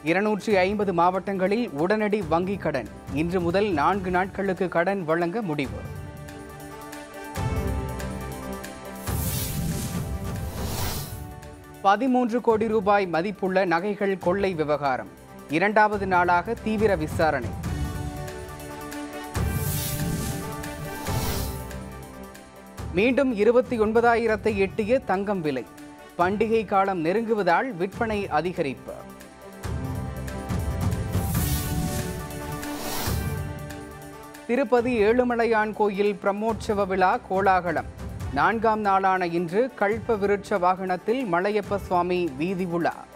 இருநூற்றி ஐம்பது மாவட்டங்களில் உடனடி வங்கிக் கடன் இன்று முதல் நான்கு நாட்களுக்கு கடன் வழங்க முடிவு பதிமூன்று கோடி ரூபாய் மதிப்புள்ள நகைகள் கொள்ளை விவகாரம் இரண்டாவது நாளாக தீவிர விசாரணை மீண்டும் இருபத்தி ஒன்பதாயிரத்தை எட்டிய தங்கம் விலை பண்டிகை காலம் நெருங்குவதால் விற்பனை அதிகரிப்பு திருப்பதி ஏழுமலையான் கோயில் பிரம்மோற்சவ விழா கோலாகலம் நான்காம் நாளான இன்று கல்ப விருட்ச வாகனத்தில் மலையப்ப சுவாமி வீதி உலா